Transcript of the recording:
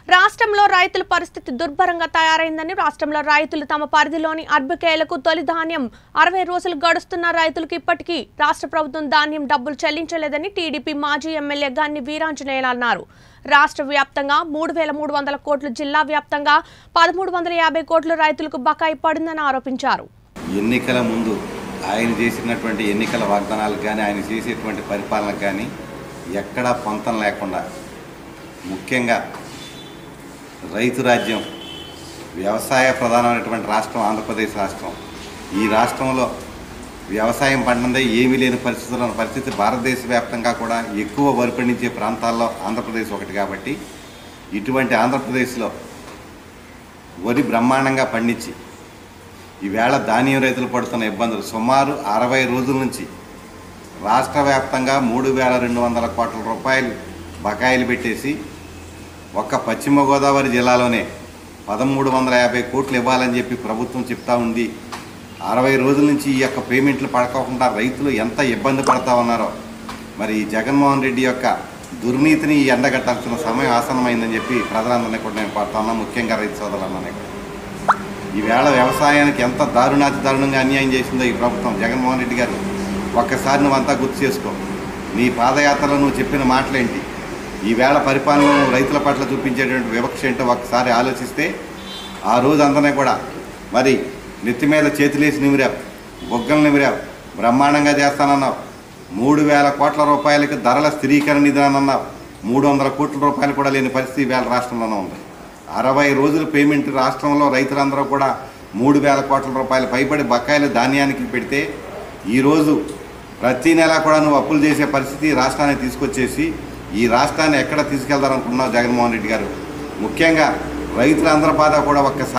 రాష్ట్రంలో రైతుల పరిస్థితి దుర్భరంగా తయారైందని రాష్ట్రంలో రైతులు తమ పరిధిలోని అర్బకేలకు తొలి ధాన్యం అరవై రోజులు గడుస్తున్న రైతులకు ఇప్పటికీ రాష్ట్ర ప్రభుత్వం ధాన్యం డబ్బులు చెల్లించలేదని టీడీపీ మాజీ ఎమ్మెల్యే గన్ని వీరాంజనేయులు అన్నారు రాష్ట్ర వ్యాప్తంగా మూడు వేల మూడు వందల కోట్లు జిల్లా వ్యాప్తంగా పదమూడు వందల యాభై కోట్లు రైతులకు బకాయి పడిందని ఆరోపించారు ఎన్నికల ముందు ఆయన చేసినటువంటి ఎన్నికల వాగ్దానాలకు కానీ ఆయన చేసేటువంటి పరిపాలనకు కానీ ఎక్కడా పొంతం లేకుండా ముఖ్యంగా రైతు రాజ్యం వ్యవసాయ ప్రధానమైనటువంటి రాష్ట్రం ఆంధ్రప్రదేశ్ రాష్ట్రం ఈ రాష్ట్రంలో వ్యవసాయం పండిందే ఏమీ లేని పరిస్థితుల్లో ఉన్న పరిస్థితి భారతదేశ వ్యాప్తంగా కూడా ఎక్కువ వరి పండించే ప్రాంతాల్లో ఆంధ్రప్రదేశ్ ఒకటి కాబట్టి ఇటువంటి ఆంధ్రప్రదేశ్లో వరి బ్రహ్మాండంగా పండించి ఈవేళ ధాన్యం రైతులు పడుతున్న ఇబ్బందులు సుమారు అరవై రోజుల నుంచి రాష్ట్ర వ్యాప్తంగా మూడు వేల రెండు వందల కోట్ల రూపాయలు బకాయిలు పెట్టేసి ఒక్క పశ్చిమ గోదావరి జిల్లాలోనే పదమూడు వందల యాభై కోట్లు ఇవ్వాలని చెప్పి ప్రభుత్వం చెప్తా ఉంది అరవై రోజుల నుంచి ఈ యొక్క పేమెంట్లు పడకోకుండా రైతులు ఎంత ఇబ్బంది పడతా ఉన్నారో మరి ఈ జగన్మోహన్ రెడ్డి యొక్క దుర్నీతిని ఎండగట్టాల్సిన సమయం ఆసనమైందని చెప్పి ప్రజలందరినీ కూడా నేను పడతా ఉన్నా ముఖ్యంగా రైతు సోదరులందరినీ కూడా ఈవేళ వ్యవసాయానికి ఎంత దారుణాతి దారుణంగా అన్యాయం చేసిందో ఈ ప్రభుత్వం జగన్మోహన్ రెడ్డి గారు ఒక్కసారి నువ్వంతా గుర్తు చేసుకో నీ పాదయాత్రలో నువ్వు చెప్పిన మాటలేంటి ఈవేళ పరిపాలనలో నువ్వు రైతుల పట్ల చూపించేటువంటి వివక్ష ఏంటో ఒక్కసారి ఆలోచిస్తే ఆ రోజు అందరినీ కూడా మరి నెత్తి మీద చేతులేసి నిమిరావు బొగ్గలు నిమిరావు బ్రహ్మాండంగా చేస్తానన్నావు మూడు వేల కోట్ల రూపాయలకి ధరల స్థిరీకరణ నిధానన్నావు మూడు వందల కోట్ల రూపాయలు కూడా లేని పరిస్థితి ఈవేళ రాష్ట్రంలోనే ఉంది అరవై రోజుల పేమెంట్ రాష్ట్రంలో రైతులందరూ కూడా మూడు వేల కోట్ల రూపాయలు పైబడి బకాయిలు ధాన్యానికి పెడితే ఈరోజు ప్రతి నెల కూడా నువ్వు అప్పులు చేసే పరిస్థితి ఈ రాష్ట్రాన్ని తీసుకొచ్చేసి ఈ రాష్ట్రాన్ని ఎక్కడ తీసుకెళ్దారనుకున్నావు జగన్మోహన్ రెడ్డి గారు ముఖ్యంగా రైతులందరి బాధ కూడా ఒక్కసారి